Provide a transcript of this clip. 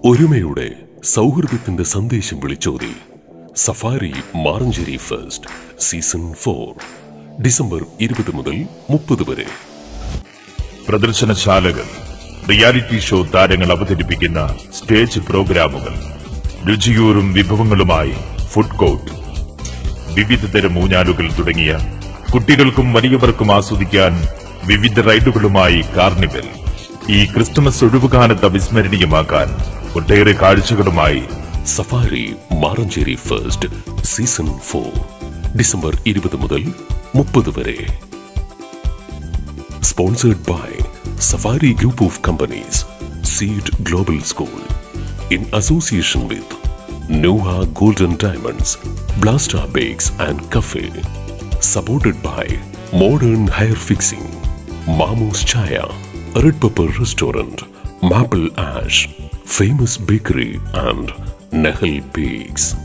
ഒരുമയുടെ സൗഹൃദത്തിന്റെ സന്ദേശം വിളിച്ചോതി Safari Maranchery first season four December ഇരുപത് മുതൽ മുപ്പത് വരെ പ്രദർശനശാലകൾ റിയാലിറ്റി ഷോ താരങ്ങൾ അവതരിപ്പിക്കുന്ന സ്റ്റേജ് പ്രോഗ്രാമുകൾ രുചിയൂറും വിഭവങ്ങളുമായി ഫുഡ് കോർട്ട് വിവിധതരം ഊഞ്ഞാലുകൾ തുടങ്ങിയ കുട്ടികൾക്കും വലിയവർക്കും ആസ്വദിക്കാൻ വിവിധ റൈഡുകളുമായി കാർണിവൽ ഈ ക്രിസ്തുമസ് ഒഴിവുകാലത്ത് അവിസ്മരണീയമാക്കാൻ ഒട്ടേറെ കാഴ്ചകളുമായി Safari Maranchery first season four December ഇരുപത് മുതൽ മുപ്പത് വരെ sponsored by Safari group of companies seed global school in association with Noah golden diamonds blaster bakes and cafe supported by modern hair fixing Mamoos chai red pepper restaurant maple ash famous bakery and Nehal bakes